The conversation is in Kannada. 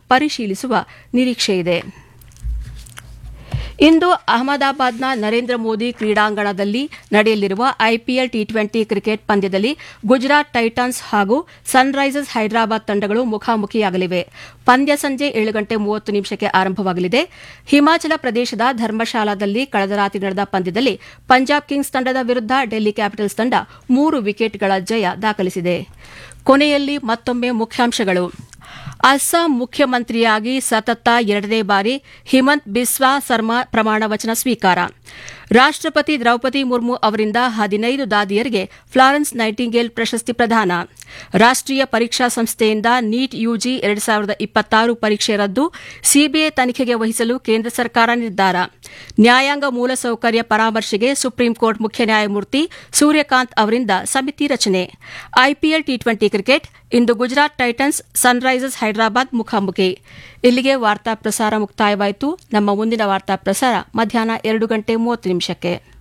ಪರಿಶೀಲಿಸುವ ನಿರೀಕ್ಷೆಯಿದೆ ಇಂದು ಅಹಮದಾಬಾದ್ನ ನರೇಂದ್ರ ಮೋದಿ ಕ್ರೀಡಾಂಗಣದಲ್ಲಿ ನಡೆಯಲಿರುವ ಐಪಿಎಲ್ ಟಿ ಟ್ವೆಂಟಿ ಕ್ರಿಕೆಟ್ ಪಂದ್ಯದಲ್ಲಿ ಗುಜರಾತ್ ಟೈಟನ್ಸ್ ಹಾಗೂ ಸನ್ರೈಸರ್ಸ್ ಹೈದರಾಬಾದ್ ತಂಡಗಳು ಮುಖಾಮುಖಿಯಾಗಲಿವೆ ಪಂದ್ಯ ಸಂಜೆ ಏಳು ಗಂಟೆ ಮೂವತ್ತು ನಿಮಿಷಕ್ಕೆ ಆರಂಭವಾಗಲಿದೆ ಹಿಮಾಚಲ ಪ್ರದೇಶದ ಧರ್ಮಶಾಲಾದಲ್ಲಿ ಕಳೆದ ರಾತ್ರಿ ನಡೆದ ಪಂದ್ಯದಲ್ಲಿ ಪಂಜಾಬ್ ಕಿಂಗ್ಸ್ ತಂಡದ ವಿರುದ್ಧ ಡೆಲ್ಲಿ ಕ್ಯಾಪಿಟಲ್ಸ್ ತಂಡ ಮೂರು ವಿಕೆಟ್ಗಳ ಜಯ ದಾಖಲಿಸಿದೆ ಕೊನೆಯಲ್ಲಿ ಮತ್ತೊಮ್ಮೆ ಮುಖ್ಯಾಂಶಗಳು ಅಸ್ಸಾಂ ಮುಖ್ಯಮಂತ್ರಿಯಾಗಿ ಸತತ ಎರಡನೇ ಬಾರಿ ಹಿಮಂತ್ ಬಿಸ್ವಾ ಸರ್ಮಾ ಪ್ರಮಾಣ ವಚನ ಸ್ವೀಕಾರ ರಾಷ್ಟ್ರಪತಿ ದ್ರೌಪದಿ ಮುರ್ಮು ಅವರಿಂದ ಹದಿನೈದು ದಾದಿಯರಿಗೆ ಫ್ಲಾರೆನ್ಸ್ ನೈಟಿಂಗೇಲ್ ಪ್ರಶಸ್ತಿ ಪ್ರದಾನ ರಾಷ್ಟ್ರೀಯ ಪರೀಕ್ಷಾ ಸಂಸ್ಥೆಯಿಂದ ನೀಟ್ ಯುಜಿ ಎರಡು ಸಾವಿರದ ಇಪ್ಪತ್ತಾರು ಪರೀಕ್ಷೆ ರದ್ದು ಸಿಬಿಐ ತನಿಖೆಗೆ ವಹಿಸಲು ಕೇಂದ್ರ ಸರ್ಕಾರ ನಿರ್ಧಾರ ನ್ಯಾಯಾಂಗ ಮೂಲಸೌಕರ್ಯ ಪರಾಮರ್ಶೆಗೆ ಸುಪ್ರೀಂ ಕೋರ್ಟ್ ಮುಖ್ಯ ನ್ಯಾಯಮೂರ್ತಿ ಸೂರ್ಯಕಾಂತ್ ಅವರಿಂದ ಸಮಿತಿ ರಚನೆ ಐಪಿಎಲ್ ಟಿ ಟ್ವೆಂಟಿ ಕ್ರಿಕೆಟ್ ಇಂದು ಗುಜರಾತ್ ಟೈಟನ್ಸ್ ಸನ್ರೈಸರ್ಸ್ ಹೈದರಾಬಾದ್ ಮುಖಾಮುಖಿ ಇಲ್ಲಿಗೆ ವಾರ್ತಾ ಪ್ರಸಾರ ಮುಕ್ತಾಯವಾಯಿತು ನಮ್ಮ ಮುಂದಿನ ವಾರ್ತಾ ಪ್ರಸಾರ ಮಧ್ಯಾಹ್ನ ಎರಡು ಗಂಟೆ ಮೂವತ್ತು ನಿಮಿಷಕ್ಕೆ